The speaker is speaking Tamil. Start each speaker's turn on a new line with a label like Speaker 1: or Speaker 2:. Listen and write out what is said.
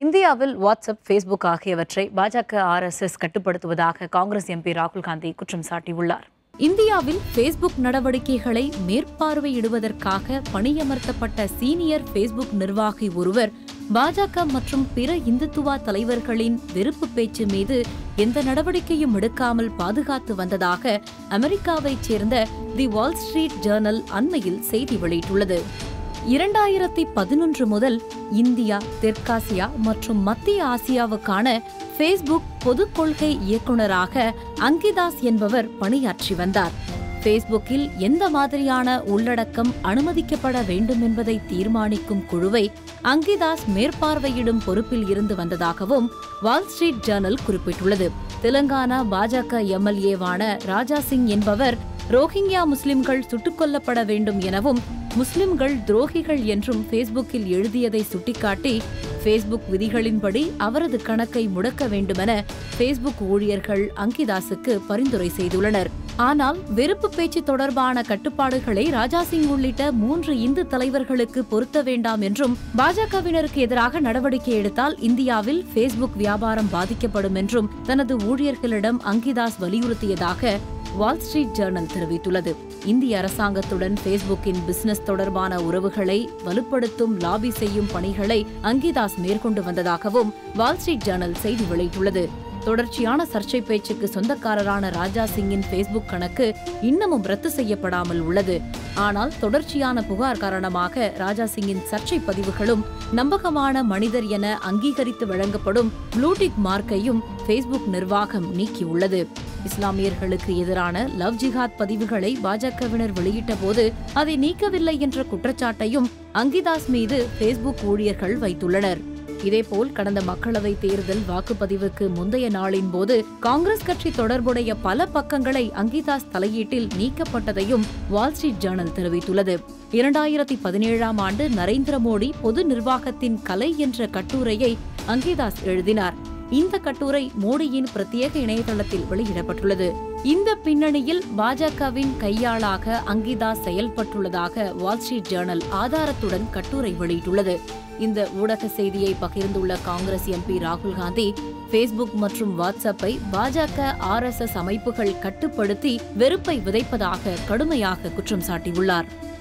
Speaker 1: இந்தியாவில் வாட்ஸ்அப் ஃபேஸ்புக் ஆகியவற்றை பாஜக ஆர்எஸ்எஸ் கட்டுப்படுத்துவதாக காங்கிரஸ் எம்பி ராகுல் காந்தி குற்றம் சாட்டியுள்ளார்
Speaker 2: இந்தியாவில் ஃபேஸ்புக் நடவடிக்கைகளை மேற்பார்வையிடுவதற்காக பணியமர்த்தப்பட்ட சீனியர் ஃபேஸ்புக் நிர்வாகி ஒருவர் பாஜக மற்றும் பிற இந்துத்துவா தலைவர்களின் வெறுப்பு பேச்சு மீது எந்த நடவடிக்கையும் எடுக்காமல் பாதுகாத்து வந்ததாக அமெரிக்காவைச் சேர்ந்த தி வால் ஸ்ட்ரீட் ஜேர்னல் அண்மையில் செய்தி வெளியிட்டுள்ளது இரண்டாயிரத்தி பதினொன்று முதல் இந்தியா தெற்காசியா மற்றும் மத்திய ஆசியாவுக்கான ஃபேஸ்புக் பொதுக் கொள்கை இயக்குனராக அங்கிதாஸ் என்பவர் பணியாற்றி வந்தார் ஃபேஸ்புக்கில் எந்த மாதிரியான உள்ளடக்கம் அனுமதிக்கப்பட வேண்டும் என்பதை தீர்மானிக்கும் குழுவை அங்கிதாஸ் மேற்பார்வையிடும் பொறுப்பில் இருந்து வந்ததாகவும் வால் ஸ்ட்ரீட் ஜேர்னல் குறிப்பிட்டுள்ளது தெலங்கானா பாஜக எம்எல்ஏவான ராஜா சிங் என்பவர் ரோஹிங்யா முஸ்லிம்கள் சுட்டுக் கொல்லப்பட வேண்டும் எனவும் முஸ்லிம்கள் துரோகிகள் என்றும் ஃபேஸ்புக்கில் எழுதியதை சுட்டிக்காட்டி ஃபேஸ்புக் விதிகளின்படி அவரது கணக்கை முடக்க வேண்டுமென ஃபேஸ்புக் ஊழியர்கள் அங்கிதாஸுக்கு பரிந்துரை செய்துள்ளனர் ஆனால் வெறுப்பு பேச்சு தொடர்பான கட்டுப்பாடுகளை ராஜாசிங் உள்ளிட்ட மூன்று இந்து தலைவர்களுக்கு பொருத்த வேண்டாம் என்றும் பாஜகவினருக்கு எதிராக நடவடிக்கை எடுத்தால் இந்தியாவில் ஃபேஸ்புக் வியாபாரம் பாதிக்கப்படும் என்றும் தனது ஊழியர்களிடம் அங்கிதாஸ் வலியுறுத்தியதாக வால் ஸ்ட்ரீட் ஜேர்னல் தெரிவித்துள்ளது இந்திய அரசாங்கத்துடன் ஃபேஸ்புக்கின் பிசினஸ் தொடர்பான உறவுகளை வலுப்படுத்தும் லாபி செய்யும் பணிகளை அங்கிதாஸ் மேற்கொண்டு வந்ததாகவும் வால் ஸ்ட்ரீட் ஜேர்னல் செய்தி வெளியிட்டுள்ளது தொடர்ச்சியான சர்ச்சை பேச்சுக்கு சொந்தக்காரரான ராஜா சிங்கின் ஃபேஸ்புக் கணக்கு இன்னமும் ரத்து செய்யப்படாமல் உள்ளது ஆனால் தொடர்ச்சியான புகார் காரணமாக ராஜா சிங்கின் சர்ச்சை பதிவுகளும் நம்பகமான மனிதர் என அங்கீகரித்து வழங்கப்படும் ப்ளூடிக் மார்க்கையும் ஃபேஸ்புக் நிர்வாகம் நீக்கியுள்ளது இஸ்லாமியர்களுக்கு எதிரான லவ் ஜிஹாத் பதிவுகளை பாஜகவினர் வெளியிட்ட போது அதை நீக்கவில்லை என்ற குற்றச்சாட்டையும் அங்கிதாஸ் மீது ஃபேஸ்புக் ஊழியர்கள் வைத்துள்ளனர் இதேபோல் கடந்த மக்களவைத் தேர்தல் வாக்குப்பதிவுக்கு முந்தைய நாளின் போது காங்கிரஸ் கட்சி தொடர்புடைய பல பக்கங்களை அங்கிதாஸ் தலையீட்டில் நீக்கப்பட்டதையும் வால் ஸ்ட்ரீட் ஜேர்னல் தெரிவித்துள்ளது இரண்டாயிரத்தி பதினேழாம் ஆண்டு நரேந்திர மோடி பொது நிர்வாகத்தின் கலை என்ற கட்டுரையை அங்கிதாஸ் எழுதினார் இந்த கட்டுரை மோடியின் பிரத்யேக இணையதளத்தில் வெளியிடப்பட்டுள்ளது இந்த பின்னணியில் பாஜகவின் கையாளாக அங்கிதாஸ் செயல்பட்டுள்ளதாக வால் ஸ்ட்ரீட் ஜேர்னல் ஆதாரத்துடன் கட்டுரை வெளியிட்டுள்ளது இந்த ஊடக செய்தியை பகிர்ந்துள்ள காங்கிரஸ் எம்பி ராகுல் காந்தி ஃபேஸ்புக் மற்றும் வாட்ஸ்அப்பை பாஜக ஆர்எஸ்எஸ் அமைப்புகள் கட்டுப்படுத்தி வெறுப்பை விதைப்பதாக கடுமையாக குற்றம் சாட்டியுள்ளார்